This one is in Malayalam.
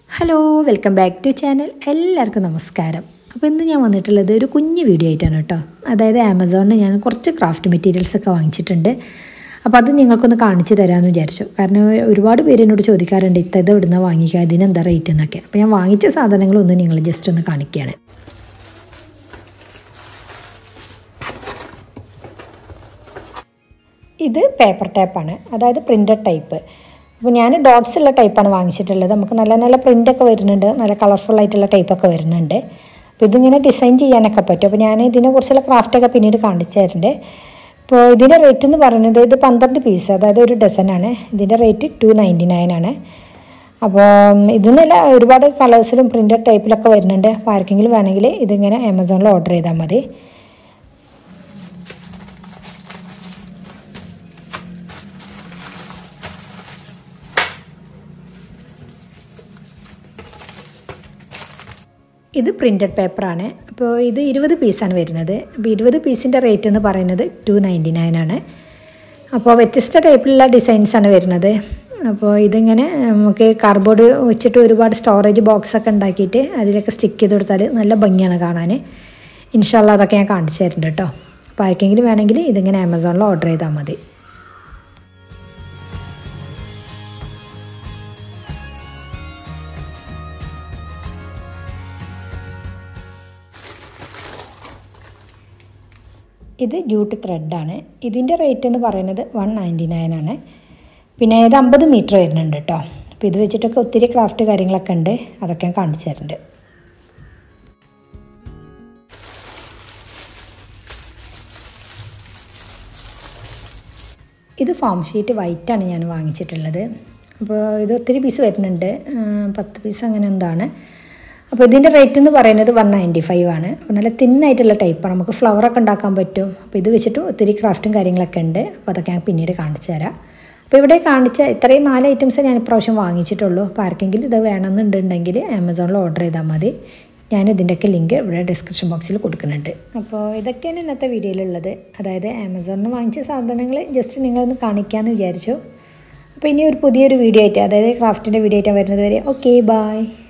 hello welcome back to channel എല്ലാവർക്കും നമസ്കാരം അപ്പോൾ ഇന്ന് ഞാൻ വന്നിട്ടുള്ളത് ഒരു കുഞ്ഞു വീഡിയോ ആയിട്ടാണ് കേട്ടോ അതായത് ആമസോണിൽ ഞാൻ കുറച്ച് ക്രാഫ്റ്റ് മെറ്റീരിയൽസ് ഒക്കെ വാങ്ങിച്ചിട്ടുണ്ട് അപ്പോൾ അത് നിങ്ങൾക്കൊന്ന് കാണിച്ചു തരാമെന്ന് വിചാരിച്ചു കാരണം ഒരുപാട് പേര് എന്നോട് ചോദിക്കാറുണ്ട് ഇത്ത ഇത് ഇവിടുന്ന് വാങ്ങിക്കുക ഇതിനെന്താ റേറ്റ് എന്നൊക്കെ അപ്പോൾ ഞാൻ വാങ്ങിച്ച സാധനങ്ങളൊന്ന് നിങ്ങൾ ജസ്റ്റ് ഒന്ന് കാണിക്കുകയാണ് ഇത് പേപ്പർ ടൈപ്പാണ് അതായത് പ്രിൻ്റഡ് ടൈപ്പ് അപ്പോൾ ഞാൻ ഡോട്ട്സ് ഉള്ള ടൈപ്പാണ് വാങ്ങിച്ചിട്ടുള്ളത് നമുക്ക് നല്ല നല്ല പ്രിൻ്റൊക്കെ വരുന്നുണ്ട് നല്ല കളർഫുൾ ആയിട്ടുള്ള ടൈപ്പൊക്കെ വരുന്നുണ്ട് അപ്പോൾ ഇതിങ്ങനെ ഡിസൈൻ ചെയ്യാനൊക്കെ പറ്റും അപ്പോൾ ഞാൻ ഇതിനെക്കുറിച്ചുള്ള ക്രാഫ്റ്റൊക്കെ പിന്നീട് കാണിച്ചു തരുന്നുണ്ട് ഇപ്പോൾ ഇതിൻ്റെ റേറ്റ് എന്ന് പറയുന്നത് ഇത് പന്ത്രണ്ട് പീസ് അതായത് ഒരു ഡസനാണ് ഇതിൻ്റെ റേറ്റ് ടു നയൻറ്റി നയൻ ആണ് അപ്പോൾ ഇതിന്നല്ല ഒരുപാട് കളേഴ്സിലും പ്രിൻ്റഡ് ടൈപ്പിലൊക്കെ വരുന്നുണ്ട് അപ്പോൾ ആർക്കെങ്കിലും വേണമെങ്കിൽ ഇതിങ്ങനെ ആമസോണിൽ ഓർഡർ ചെയ്താൽ മതി ഇത് പ്രിൻ്റഡ് പേപ്പറാണ് അപ്പോൾ ഇത് ഇരുപത് പീസാണ് വരുന്നത് അപ്പോൾ ഇരുപത് പീസിൻ്റെ റേറ്റ് എന്ന് പറയുന്നത് ടു നയൻറ്റി നയൻ ആണ് അപ്പോൾ വ്യത്യസ്ത ടൈപ്പിലുള്ള ഡിസൈൻസാണ് വരുന്നത് അപ്പോൾ ഇതിങ്ങനെ നമുക്ക് കാർഡ്ബോർഡ് വെച്ചിട്ട് ഒരുപാട് സ്റ്റോറേജ് ബോക്സ് ഒക്കെ ഉണ്ടാക്കിയിട്ട് അതിലൊക്കെ സ്റ്റിക്ക് ചെയ്ത് കൊടുത്താൽ നല്ല ഭംഗിയാണ് കാണാൻ ഇൻഷാല്ല അതൊക്കെ ഞാൻ കാണിച്ചു തരുന്നുണ്ട് കേട്ടോ അപ്പോൾ ആർക്കെങ്കിലും വേണമെങ്കിൽ ഇതിങ്ങനെ ആമസോണിൽ ഓർഡർ ചെയ്താൽ മതി ഇത് ജൂട്ട് ത്രെഡാണ് ഇതിൻ്റെ റേറ്റ് എന്ന് പറയുന്നത് വൺ നയൻറ്റി നയൻ ആണ് പിന്നെ ഇത് അമ്പത് മീറ്റർ വരുന്നുണ്ട് കേട്ടോ അപ്പോൾ ഇത് വെച്ചിട്ടൊക്കെ ഒത്തിരി ക്രാഫ്റ്റ് കാര്യങ്ങളൊക്കെ ഉണ്ട് അതൊക്കെ ഞാൻ കാണിച്ചു തരുന്നുണ്ട് ഇത് ഫോം ഷീറ്റ് വൈറ്റാണ് ഞാൻ വാങ്ങിച്ചിട്ടുള്ളത് അപ്പോൾ ഇത് ഒത്തിരി പീസ് വരുന്നുണ്ട് പത്ത് പീസ് അങ്ങനെ എന്താണ് അപ്പോൾ ഇതിൻ്റെ റേറ്റ് എന്ന് പറയുന്നത് വൺ നയൻറ്റി ഫൈവ് ആണ് അപ്പോൾ നല്ല തിന്നായിട്ടുള്ള ടൈപ്പാണ് നമുക്ക് ഫ്ലവറൊക്കെ ഉണ്ടാക്കാൻ പറ്റും അപ്പോൾ ഇത് വെച്ചിട്ട് ഒത്തിരി ക്രാഫ്റ്റും കാര്യങ്ങളൊക്കെ ഉണ്ട് അപ്പോൾ അതൊക്കെ ഞാൻ പിന്നീട് കാണിച്ചു തരാം അപ്പോൾ ഇവിടെ കാണിച്ച ഇത്രയും നാല് ഐറ്റംസ് ഞാൻ ഇപ്രാവശ്യം വാങ്ങിച്ചിട്ടുള്ളൂ അപ്പോൾ ആർക്കെങ്കിലും ഇത് വേണമെന്നുണ്ടെങ്കിൽ ആമസോണിൽ ഓർഡർ ചെയ്താൽ മതി ഞാൻ ഇതിൻ്റെയൊക്കെ ലിങ്ക് ഇവിടെ ഡിസ്ക്രിപ്ഷൻ ബോക്സിൽ കൊടുക്കുന്നുണ്ട് അപ്പോൾ ഇതൊക്കെയാണ് ഇന്നത്തെ വീഡിയോയിലുള്ളത് അതായത് ആമസോണിൽ നിന്ന് വാങ്ങിച്ച സാധനങ്ങൾ ജസ്റ്റ് നിങ്ങളൊന്ന് കാണിക്കാമെന്ന് വിചാരിച്ചു അപ്പോൾ ഇനി ഒരു പുതിയൊരു വീഡിയോ ആയിട്ട് അതായത് ക്രാഫ്റ്റിൻ്റെ വീഡിയോ ആയിട്ട് വരുന്നത് വരെ ഓക്കെ ബായ്